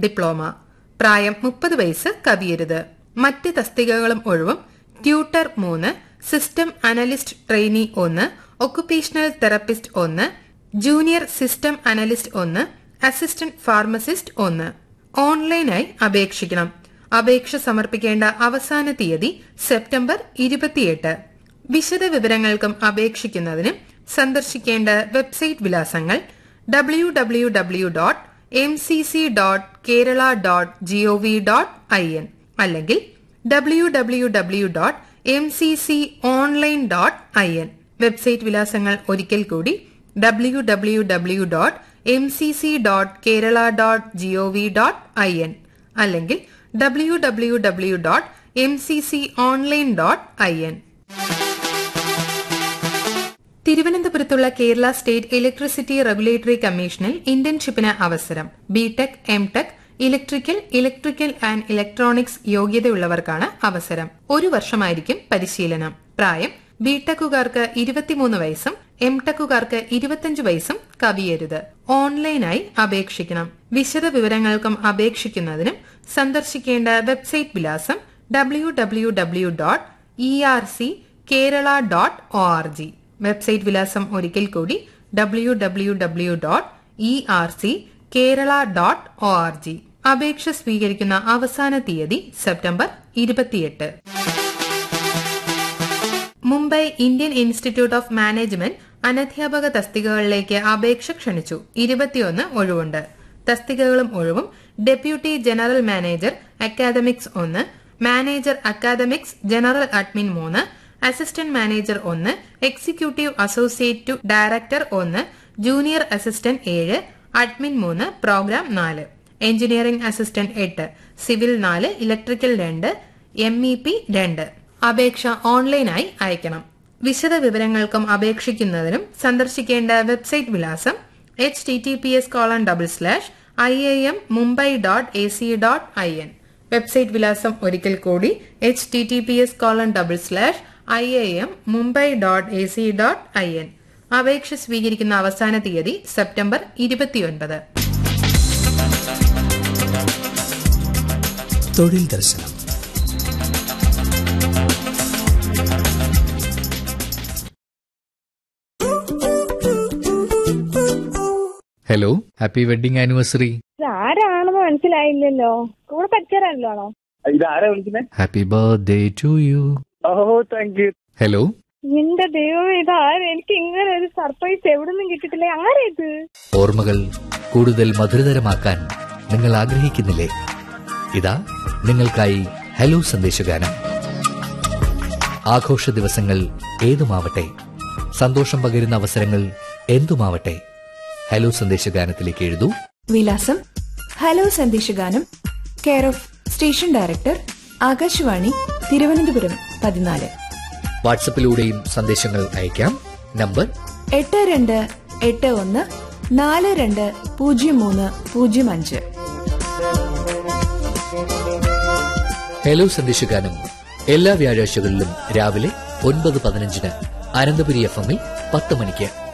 diploma പ്രായം മുപ്പത് വയസ്സ് കവിയരുത് മറ്റ് തസ്തികകളും ഒഴിവും ട്യൂട്ടർ മൂന്ന് സിസ്റ്റം അനലിസ്റ്റ് ട്രെയിനി ഒന്ന് ഒക്കുപേഷണൽ തെറപ്പിസ്റ്റ് ഒന്ന് ജൂനിയർ സിസ്റ്റം അനലിസ്റ്റ് ഒന്ന് അസിസ്റ്റന്റ് ഫാർമസിസ്റ്റ് ഒന്ന് ഓൺലൈനായി അപേക്ഷിക്കണം അപേക്ഷ സമർപ്പിക്കേണ്ട അവസാന തീയതി സെപ്റ്റംബർ ഇരുപത്തിയെട്ട് വിശദ വിവരങ്ങൾക്കും അപേക്ഷിക്കുന്നതിനും സന്ദർശിക്കേണ്ട വെബ്സൈറ്റ് വിലാസങ്ങൾ W W W dot M C C dot Kerala dot G O V dot I N അല്ലെങ്കിൽ W W W dot M C C online dot I N വെബ്സൈറ്റ് വിലാസങ്ങൾ ഒരിക്കൽ കൂടി W W W dot M C C dot Kerala dot G O V dot I N അല്ലെങ്കിൽ W W W dot M C C online dot I N തിരുവനന്തപുരത്തുള്ള Kerala state electricity regulatory കമ്മീഷനിൽ ഇന്റേൺഷിപ്പിന് അവസരം B Tech M Tech electrical electrical and electronics യോഗ്യതയുള്ളവർക്കാണ് അവസരം ഒരു വർഷമായിരിക്കും പരിശീലനം പ്രായം ബിടെക്കുകാർക്ക് ഇരുപത്തിമൂന്ന് വയസ്സും എംടെക്കുകാർക്ക് ഇരുപത്തിയഞ്ച് വയസ്സും കവിയരുത് ഓൺലൈനായി അപേക്ഷിക്കണം വിശദ വിവരങ്ങൾക്കും അപേക്ഷിക്കുന്നതിനും സന്ദർശിക്കേണ്ട വെബ്സൈറ്റ് വിലാസം W W W dot E R C Kerala dot O R G website വിലാസം ഒരിക്കൽ കൂടി W W W dot E R C Kerala dot O R G അപേക്ഷ സ്വീകരിക്കുന്ന അവസാന തീയതി സെപ്റ്റംബർ ഇരുപത്തിയെട്ട് Mumbai Indian institute of management അനധ്യാപക തസ്തികകളിലേക്ക് അപേക്ഷ ക്ഷണിച്ചു ഇരുപത്തിയൊന്ന് ഒഴിവുണ്ട് തസ്തികകളും ഒഴിവും ഡെപ്യൂട്ടി ജനറൽ മാനേജർ അക്കാദമിക്സ് ഒന്ന് മാനേജർ അക്കാദമിക്സ് ജനറൽ അഡ്മിൻ മൂന്ന് അസിസ്റ്റന്റ് മാനേജർ ഒന്ന് എക്സിക്യൂട്ടീവ് അസോസിയേറ്റ് ഡയറക്ടർ ഒന്ന് ജൂനിയർ അസിസ്റ്റന്റ് ഏഴ് അഡ്മിൻ മൂന്ന് പ്രോഗ്രാം നാല് എഞ്ചിനീയറിംഗ് അസിസ്റ്റന്റ് എട്ട് സിവിൽ നാല് ഇലക്ട്രിക്കൽ രണ്ട് എം ഇ പി രണ്ട് അപേക്ഷ ഓൺലൈനായി അയക്കണം വിശദ വിവരങ്ങൾക്കും അപേക്ഷിക്കുന്നതിനും സന്ദർശിക്കേണ്ട വെബ്സൈറ്റ് വിലാസം H T T P S colon double slash I I M Mumbai dot A C dot I N website വിലാസം ഒരിക്കൽ കൂടി H T T P S colon double slash I I M Mumbai dot A C dot I N അപേക്ഷ സ്വീകരിക്കുന്ന അവസാന തീയതി September ഇരുപത്തിയൊൻപത് തൊഴിൽ ദർശനം ഹലോ ഹാപ്പി വെഡിങ് ആനിവേഴ്സറി ആരാണെന്ന് മനസ്സിലായില്ലല്ലോ കൂടെ പഠിച്ചവരാണല്ലോ ഇതാരാ വിളിക്കുന്നേ happy birthday to you oh thank you hello എന്റെ ദൈവം ഇതാരും എനിക്ക് ഇങ്ങനെ ഒരു സർപ്രൈസ് എവിടെ നിന്നും കിട്ടിയിട്ടില്ല ആരാ ഇത് ഓർമ്മകൾ കൂടുതൽ മധുരതരമാക്കാൻ നിങ്ങൾ ആഗ്രഹിക്കുന്നില്ലേ ഇതാ നിങ്ങൾക്കായി ഹലോ സന്ദേശഗാനം ആഘോഷ ദിവസങ്ങൾ ഏതുമാവട്ടെ സന്തോഷം പകരുന്ന അവസരങ്ങൾ എന്തുമാവട്ടെ ഹലോ സന്ദേശഗാനത്തിലേക്ക് എഴുതൂ വിലാസം ഹലോ സന്ദേശഗാനം care of station director Akashvani Thiruvananthapuram പതിനാല് വാട്സപ്പിലൂടെയും സന്ദേശങ്ങൾ അയക്കാം നമ്പർ എട്ട് രണ്ട് എട്ട് ഒന്ന് നാല് രണ്ട് പൂജ്യം മൂന്ന് പൂജ്യം അഞ്ച് ഹലോ സന്ദേശഗാനം എല്ലാ വ്യാഴാഴ്ചകളിലും രാവിലെ ഒൻപത് പതിനഞ്ചിന് അനന്തപുരി എഫ് എമ്മിൽ പത്ത് മണിക്ക്